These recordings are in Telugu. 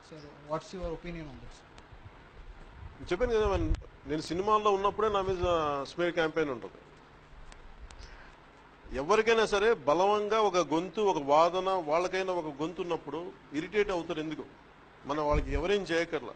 sir what's your opinion on this చెప్పాను కదా మన- నేను సినిమాల్లో ఉన్నప్పుడే నా మీద స్మేర్ క్యాంపెయిన్ ఉంటుంది ఎవరికైనా సరే బలవంగా ఒక గొంతు ఒక వాదన వాళ్ళకైనా ఒక గొంతు ఉన్నప్పుడు ఇరిటేట్ అవుతారు ఎందుకు మనం వాళ్ళకి ఎవరేం చేయకర్లా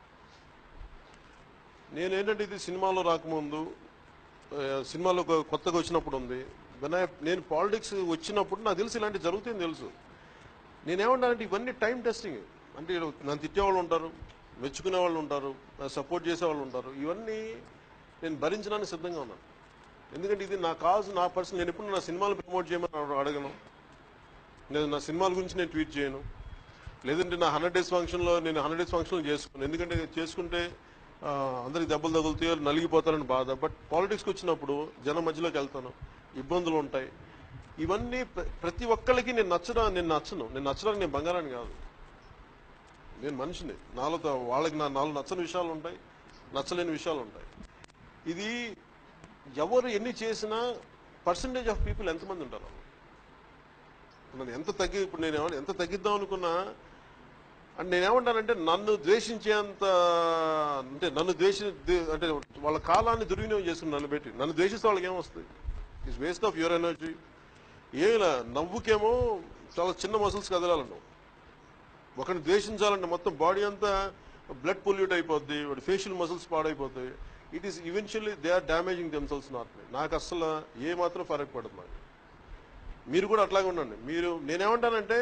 నేను ఏంటంటే ఇది సినిమాలో రాకముందు ఆ, సినిమాలో ఒక కొత్తగా వచ్చినప్పుడు ఉంది when I- నేను పాలిటిక్స్ వచ్చినప్పుడు నాకు తెలుసు ఇలాంటి జరుగుతాయని తెలుసు నేనేమంటానంటే ఇవన్నీ టైం టెస్టింగ్ అంటే నన్ను తిట్టేవాళ్ళు ఉంటారు మెచ్చుకునే వాళ్ళు ఉంటారు సపోర్ట్ చేసే వాళ్ళు ఉంటారు ఇవన్నీ నేను భరించడానికి సిద్ధంగా ఉన్నాను ఎందుకంటే ఇది నా కాజ్ నా పర్సన్ నేను ఎప్పుడు నా సినిమాలు ప్రమోట్ చేయమని అడ- అడగను లేదు నా సినిమాల గురించి నేను ట్వీట్ చేయను లేదంటే నా హండ్రెడ్ డేస్ ఫంక్షన్లో నేను హండ్రెడ్ డేస్ ఫంక్షన్లో చేసుకున్నాను ఎందుకంటే చేసుకుంటే ఆ, అందరికి దెబ్బలు తగులుతాయో నలిగిపోతారని బాధ బట్ పాలిటిక్స్కి వచ్చినప్పుడు జనం మధ్యలోకి వెళ్తాను ఇబ్బందులు ఉంటాయి ఇవన్నీ ప్ర- ప్రతి ఒక్కరికి నేను నచ్చడా నేను నచ్చను నేను నచ్చడానికి నేను బంగారాన్ని కాదు నేను మనిషిని నాలో త- వాళ్ళకి నా నాలో నచ్చని విషయాలు ఉంటాయి నచ్చలేని విషయాలు ఉంటాయి ఇది ఎవరు ఎన్ని చేసినా పర్సంటేజ్ ఆఫ్ పీపుల్ ఎంతమంది ఉంటారు నన్ను ఎంత తగ్గి ఇప్పుడు నేను ఏమన్నా ఎంత తగ్గిద్దాం అనుకున్నా అంటే నేనేమంటానంటే నన్ను ద్వేషించేంత అంటే నన్ను ద్వేషి ద్వే- అంటే వాళ్ళ కాలాన్ని దుర్వినియోగం చేసుకుని నన్ను పెట్టి నన్ను ద్వేషిస్తే వాళ్ళకి ఏమొస్తుంది it's waste of your energy ఏమిలా నవ్వుకేమో చాలా చిన్న మసిల్స్ కదలాలను ఒకరిని ద్వేషించాలంటే మొత్తం బాడీ అంతా బ్లడ్ పొల్యూట్ అయిపోద్ది వాడి ఫేషియల్ మసిల్స్ పాడైపోతాయి it is eventually they are damaging themselves not me నాకు అసలు ఏ మాత్రం ఫరక్ పడదు నాకు మీరు కూడా అట్లాగే ఉండండి మీరు నేనేమంటానంటే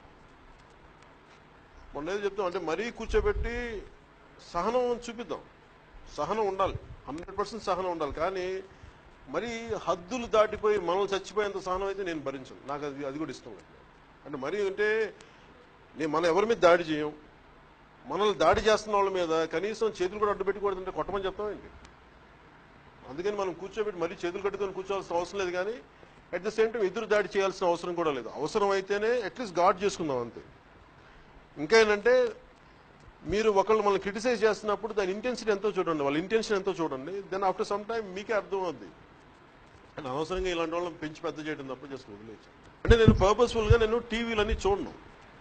మొన్న ఏదో చెప్తాం అంటే మరీ కూర్చోబెట్టి సహనం చూపిద్దాం సహనం ఉండాలి హండ్రెడ్ పర్సెంట్ సహనం ఉండాలి కానీ మరీ హద్దులు దాటిపోయి మనల్ని చచ్చిపోయేంత సహనం అయితే నేను భరించను నాకు అది అది కూడా ఇష్టం లేదు అంటే మరీ అంటే నేను మనం ఎవరి మీద దాడి చేయం మనల్ని దాడి చేస్తున్న వాళ్ళ మీద కనీసం చేతులు కూడా అడ్డు పెట్టకూడదంటే కొట్టమని చెప్తాం ఏంటి అందుకని మనం కూర్చోబెట్టి మరీ చేతులు కట్టుకొని కూర్చోవాల్సిన అవసరం లేదు కానీ అట్ ద సేమ్ టైం ఎదురు దాడి చేయాల్సిన అవసరం కూడా లేదు అవసరం అయితేనే అట్లీస్ట్ గాడ్ చేసుకుందాం అంతే ఇంకా ఏంటంటే మీరు ఒకళ్ళు మనల్ని క్రిటిసైజ్ చేస్తున్నప్పుడు దాని ఇంటెన్సిటీ ఎంతో చూడండి వాళ్ళ ఇంటెన్షన్ ఎంతో చూడండి దెన్ ఆఫ్టర్ సమ్ టైం మీకే అర్థం అవుద్ది కానీ అనవసరంగా ఇలాంటి వాళ్ళని పెంచి పెద్ద చేయడం తప్ప జస్ట్ వదిలేచ్చు అంటే నేను పర్పస్ఫుల్ గా నేను టీవీలన్నీ చూడను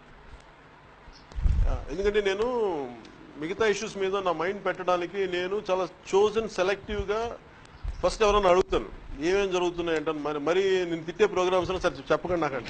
ఆ, ఎందుకంటే నేను మిగతా ఇష్యూస్ మీద నా మైండ్ పెట్టడానికి నేను చాలా చోజన్ సెలెక్టివ్ గా ఫస్ట్ ఎవరైనా అడుగుతాను ఏమేం జరుగుతున్నాయి అంటే మరి మరి నేను తిట్టే ప్రోగ్రామ్స్ సరే చెప్పకండి నాకండి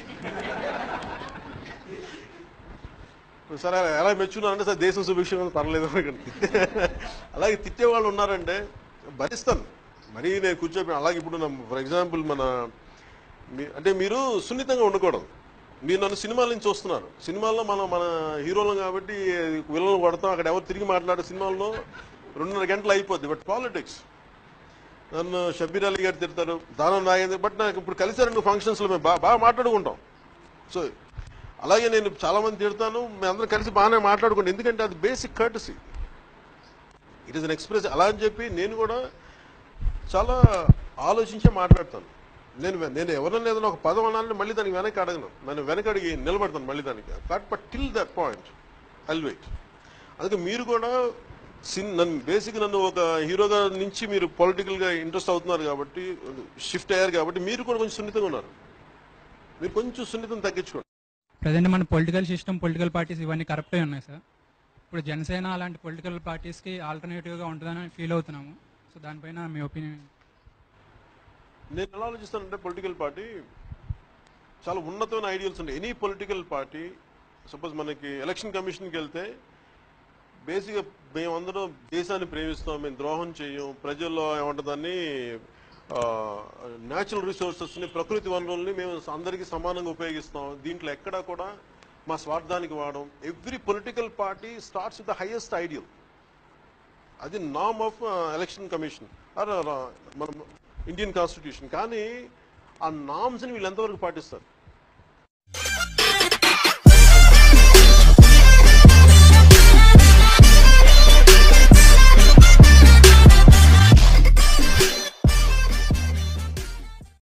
సరే ఎలా మెచ్చున్నారంటే సార్ దేశం సుభిక్షం పర్లేదు అనకండి అలాగే తిట్టే వాళ్ళు ఉన్నారంటే భరిస్తాను మరీ నేను కూర్చోబెట్టి అలాగే ఇప్పుడు ఫర్ ఎగ్జాంపుల్ మన మీ- అంటే మీరు సున్నితంగా ఉండకూడదు మీరు నన్ను సినిమాల నుంచి చూస్తున్నారు సినిమాల్లో మనం మన హీరోలం కాబట్టి విలన్లు కొడతాం అక్కడ ఎవరు తిరిగి మాట్లాడే సినిమాల్లో రెండున్నర గంటలు అయిపోద్ది బట్ పాలిటిక్స్ నన్ను షబ్బీర్ అలీ గారు తిడతారు దానం నాగేంద్ర బట్ నాకు ఇప్పుడు కలిసారండి ఫంక్షన్స్ లో మేము బాగా బాగా మాట్లాడుకుంటాం సో అలాగే నేను చాలా మంది తిడతాను మేము అందరం కలిసి బాగానే మాట్లాడుకుంటాం ఎందుకంటే అది basic courtesy it is an express అలా అని చెప్పి నేను కూడా చాలా ఆలోచించే మాట్లాడతాను నేను నేను ఎవరైనా ఏదైనా ఒక పదం అనాలని మళ్ళీ దానికి వెనక్కి అడగను నేను వెనక అడిగి నిలబడతాను మళ్ళీ దానికి but but till that point I'll wait అందుకే మీరు కూడా సిన్ నన్ను బేసిక్ నన్ను ఒక హీరోగా నుంచి మీరు పొలిటికల్ గా ఇంట్రెస్ట్ అవుతున్నారు కాబట్టి షిఫ్ట్ అయ్యారు కాబట్టి మీరు కూడా కొంచెం సున్నితంగా ఉన్నారు మీరు కొంచెం సున్నితం తగ్గించుకోండి ప్రజెంట్ మన పొలిటికల్ సిస్టమ్ పొలిటికల్ పార్టీస్ ఇవన్నీ కరప్టే ఉన్నాయి సార్ ఇప్పుడు జనసేన అలాంటి పొలిటికల్ పార్టీస్కి ఆల్టర్నేటివ్గా ఉంటుందని ఫీల్ అవుతున్నాము సో దానిపైన మీ ఒపీనియన్ నేను ఎలా ఆలోచిస్తానంటే పొలిటికల్ పార్టీ చాలా ఉన్నతమైన ఐడియల్స్ ఉంటాయి ఎనీ పొలిటికల్ పార్టీ సపోజ్ మనకి ఎలక్షన్ కమిషన్కి వెళ్తే బేసిక్గా మేమందరం దేశాన్ని ప్రేమిస్తాం మేము ద్రోహం చేయం ప్రజల్లో ఏమంటుందని న్యాచురల్ రిసోర్సెస్ని ప్రకృతి వనరుల్ని మేము అందరికీ సమానంగా ఉపయోగిస్తాం దీంట్లో ఎక్కడా కూడా మా స్వార్థానికి వాడడం every political party starts with the highest ideal అది నామ్ ఆఫ్ ఎలక్షన్ కమిషన్ ఆర్ మన ఇండియన్ కాన్స్టిట్యూషన్ కానీ ఆ నామ్స్ని వీళ్ళు ఎంతవరకు పాటిస్తారు